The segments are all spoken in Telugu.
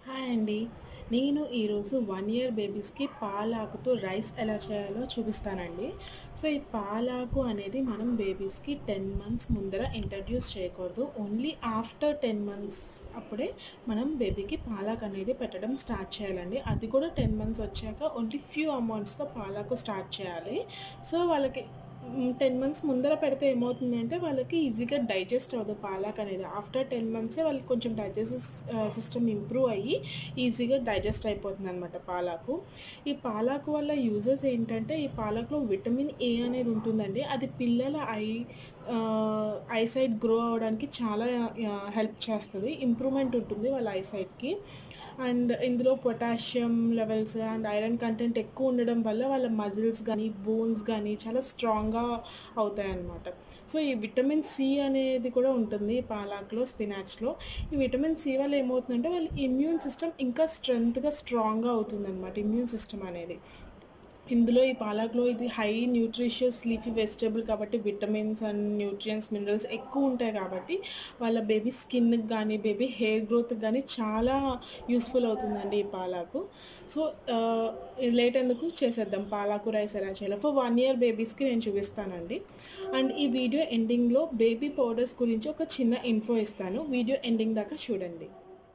హాయ్ అండి నేను ఈరోజు వన్ ఇయర్ బేబీస్కి పాలాకుతో రైస్ ఎలా చేయాలో చూపిస్తానండి సో ఈ పాలాకు అనేది మనం బేబీస్కి టెన్ మంత్స్ ముందర ఇంట్రడ్యూస్ చేయకూడదు ఓన్లీ ఆఫ్టర్ టెన్ మంత్స్ అప్పుడే మనం బేబీకి పాలాకు అనేది పెట్టడం స్టార్ట్ చేయాలండి అది కూడా టెన్ మంత్స్ వచ్చాక ఓన్లీ ఫ్యూ అమౌంట్స్తో పాలాకు స్టార్ట్ చేయాలి సో వాళ్ళకి టెన్ మంత్స్ ముందర పెడితే ఏమవుతుందంటే వాళ్ళకి ఈజీగా డైజెస్ట్ అవ్వదు పాలాక్ అనేది ఆఫ్టర్ టెన్ మంత్సే వాళ్ళకి కొంచెం డైజెస్టివ్ సిస్టమ్ ఇంప్రూవ్ అయ్యి ఈజీగా డైజెస్ట్ అయిపోతుంది అనమాట పాలాకు ఈ పాలాకు వల్ల యూజెస్ ఏంటంటే ఈ పాలాకులో విటమిన్ ఏ అనేది ఉంటుందండి అది పిల్లల ఐ ఐసైట్ గ్రో అవ్వడానికి చాలా హెల్ప్ చేస్తుంది ఇంప్రూవ్మెంట్ ఉంటుంది వాళ్ళ ఐసైట్కి అండ్ ఇందులో potassium levels and iron content ఎక్కువ ఉండడం వల్ల వాళ్ళ మజిల్స్ కానీ బోన్స్ కానీ చాలా స్ట్రాంగ్గా అవుతాయి అన్నమాట సో ఈ విటమిన్ సి అనేది కూడా ఉంటుంది ఈ పాలాక్లో స్పినాచ్లో ఈ విటమిన్ సి వల్ల ఏమవుతుందంటే వాళ్ళ ఇమ్యూన్ సిస్టమ్ ఇంకా స్ట్రెంగ్త్గా స్ట్రాంగ్గా అవుతుంది అనమాట ఇమ్యూన్ సిస్టమ్ అనేది ఇందులో ఈ పాలకులో ఇది హై న్యూట్రిషియస్ లీఫీ వెజిటేబుల్ కాబట్టి విటమిన్స్ అండ్ న్యూట్రియన్స్ మినరల్స్ ఎక్కువ ఉంటాయి కాబట్టి వాళ్ళ బేబీ స్కిన్కి కానీ బేబీ హెయిర్ గ్రోత్కి కానీ చాలా యూస్ఫుల్ అవుతుందండి ఈ పాలాకు సో లేట్ ఎందుకు చేసేద్దాం పాలాకు రైస్ ఎలా చేయాలో ఫర్ వన్ ఇయర్ బేబీస్కి నేను చూపిస్తానండి అండ్ ఈ వీడియో ఎండింగ్లో బేబీ పౌడర్స్ గురించి ఒక చిన్న ఇన్ఫో ఇస్తాను వీడియో ఎండింగ్ దాకా చూడండి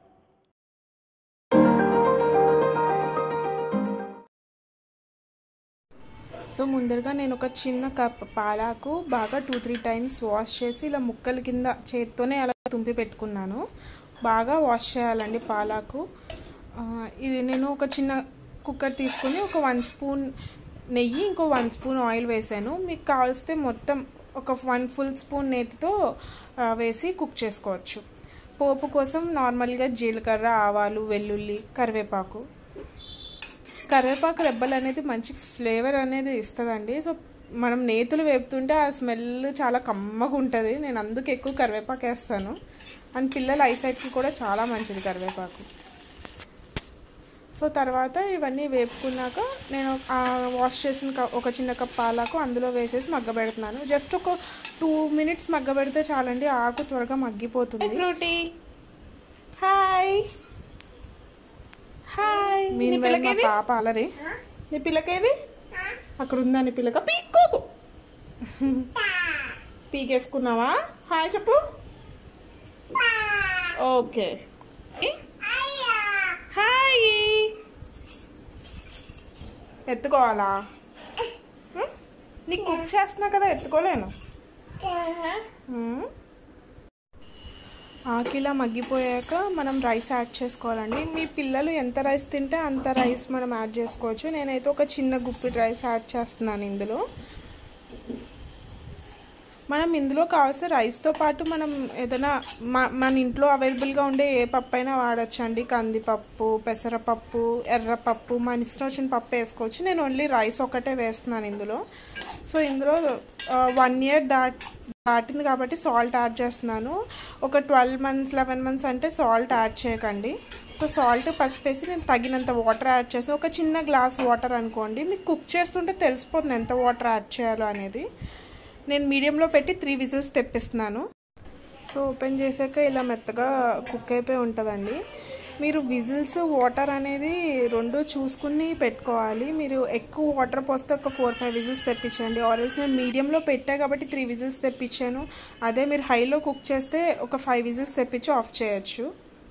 సో ముందరగా నేను ఒక చిన్న కప్ పాలాకు బాగా టూ త్రీ టైమ్స్ వాష్ చేసి ఇలా ముక్కల కింద చేత్తోనే అలా తుంపి పెట్టుకున్నాను బాగా వాష్ చేయాలండి పాలాకు ఇది నేను ఒక చిన్న కుక్కర్ తీసుకుని ఒక వన్ స్పూన్ నెయ్యి ఇంకో వన్ స్పూన్ ఆయిల్ వేసాను మీకు కావలిస్తే మొత్తం ఒక వన్ ఫుల్ స్పూన్ నేతితో వేసి కుక్ చేసుకోవచ్చు పోపు కోసం నార్మల్గా జీలకర్ర ఆవాలు వెల్లుల్లి కరివేపాకు కరివేపాకు రెబ్బలు అనేది మంచి ఫ్లేవర్ అనేది ఇస్తుందండి సో మనం నేతులు వేపుతుంటే ఆ స్మెల్ చాలా కమ్మగా ఉంటుంది నేను అందుకు ఎక్కువ కరివేపాకు వేస్తాను అండ్ పిల్లల ఐసైట్కి కూడా చాలా మంచిది కరివేపాకు సో తర్వాత ఇవన్నీ వేపుకున్నాక నేను వాష్ చేసిన ఒక చిన్న కప్ పాలకు అందులో వేసేసి మగ్గబెడుతున్నాను జస్ట్ ఒక టూ మినిట్స్ మగ్గబెడితే చాలండి ఆకు త్వరగా మగ్గిపోతుంది ఫ్రూటీ హాయ్ హాయ్ నీ మీన్ మా పిల్లకేది పాప అలరి నీ పిల్లకేది అక్కడ ఉందా నీ పిల్లక పీక్కోకు పీకేసుకున్నావా హాయ్ చెప్పు ఓకే హాయ్ ఎత్తుకోవాలా ఉం? నీకు కుక్ చేస్తున్నా కదా ఎత్తుకోలేను ఉం? ఆకిలా మగ్గిపోయాక మనం రైస్ యాడ్ చేసుకోవాలండి మీ పిల్లలు ఎంత రైస్ తింటే అంత రైస్ మనం యాడ్ చేసుకోవచ్చు నేనైతే ఒక చిన్న గుప్పిడి రైస్ యాడ్ చేస్తున్నాను ఇందులో మనం ఇందులో కావాల్సిన రైస్తో పాటు మనం ఏదైనా మన ఇంట్లో అవైలబుల్గా ఉండే ఏ పప్పు అయినా వాడచ్చండి కందిపప్పు పెసరపప్పు ఎర్రపప్పు మన ఇష్టం వచ్చిన పప్పు వేసుకోవచ్చు నేను ఓన్లీ రైస్ ఒకటే వేస్తున్నాను ఇందులో సో ఇందులో వన్ ఇయర్ దాట్ దాటింది కాబట్టి సాల్ట్ యాడ్ చేస్తున్నాను ఒక ట్వెల్వ్ మంత్స్ లెవెన్ మంత్స్ అంటే సాల్ట్ యాడ్ చేయకండి సో సాల్ట్ పసుపు వేసి నేను తగినంత వాటర్ యాడ్ చేస్తాను ఒక చిన్న గ్లాస్ వాటర్ అనుకోండి మీకు కుక్ చేస్తుంటే తెలిసిపోతుంది ఎంత వాటర్ యాడ్ చేయాలో అనేది నేను మీడియంలో పెట్టి త్రీ విజిల్స్ తెప్పిస్తున్నాను సో ఓపెన్ చేశాక ఇలా మెత్తగా కుక్ అయిపోయి ఉంటుందండి మీరు విజిల్స్ వాటర్ అనేది రెండు చూసుకుని పెట్టుకోవాలి మీరు ఎక్కువ వాటర్ పోస్తే ఒక ఫోర్ ఫైవ్ విజిల్స్ తెప్పించండి ఆరెల్స్ నేను మీడియంలో పెట్టా కాబట్టి త్రీ విజిల్స్ తెప్పించాను అదే మీరు హైలో కుక్ చేస్తే ఒక ఫైవ్ విజిల్స్ తెప్పించి ఆఫ్ చేయొచ్చు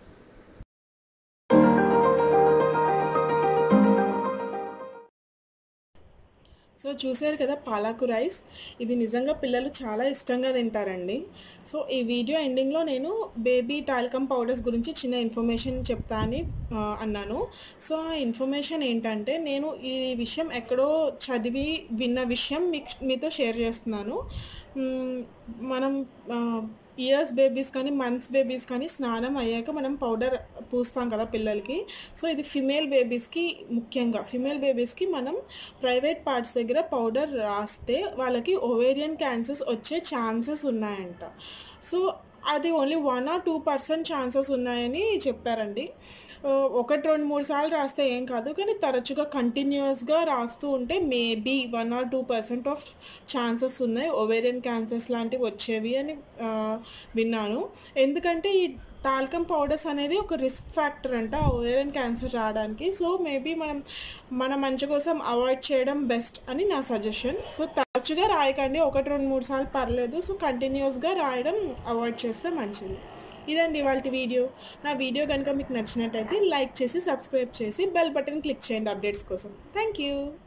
సో చూసారు కదా పాలాకు రైస్ ఇది నిజంగా పిల్లలు చాలా ఇష్టంగా తింటారండి సో ఈ వీడియో ఎండింగ్లో నేను బేబీ టాల్కమ్ పౌడర్స్ గురించి చిన్న ఇన్ఫర్మేషన్ చెప్తా అని అన్నాను సో ఆ ఇన్ఫర్మేషన్ ఏంటంటే నేను ఈ విషయం ఎక్కడో చదివి విన్న విషయం మీకు మీతో షేర్ చేస్తున్నాను మనం ఇయర్స్ బేబీస్ కానీ మంత్స్ బేబీస్ కానీ స్నానం అయ్యాక మనం పౌడర్ పూస్తాం కదా పిల్లలకి సో ఇది ఫిమేల్ బేబీస్కి ముఖ్యంగా ఫిమేల్ బేబీస్కి మనం ప్రైవేట్ పార్ట్స్ దగ్గర పౌడర్ రాస్తే వాళ్ళకి ఓవేరియన్ క్యాన్సర్స్ వచ్చే ఛాన్సెస్ ఉన్నాయంట సో అది only one or two percent chances ఉన్నాయని చెప్పారండి ఒకటి రెండు మూడు సార్లు రాస్తే ఏం కాదు కానీ తరచుగా కంటిన్యూస్గా రాస్తూ ఉంటే maybe one or two percent of chances ఉన్నాయి ఓవేరియన్ క్యాన్సర్స్ లాంటివి వచ్చేవి అని విన్నాను ఎందుకంటే ఈ టాల్కమ్ పౌడర్స్ అనేది ఒక రిస్క్ ఫ్యాక్టర్ అంట ఓవేరియన్ క్యాన్సర్ రావడానికి సో మేబీ మనం మన మంచి కోసం అవాయిడ్ చేయడం బెస్ట్ అని నా సజెషన్ సో తరచుగా రాయకండి ఒకటి రెండు మూడు సార్లు పర్లేదు సో కంటిన్యూస్గా రాయడం అవాయిడ్ చేస్తే మంచిది ఇదండి ఇవాళ వీడియో నా వీడియో కనుక మీకు నచ్చినట్టయితే లైక్ చేసి సబ్స్క్రైబ్ చేసి బెల్ బటన్ క్లిక్ చేయండి అప్డేట్స్ కోసం థ్యాంక్ యూ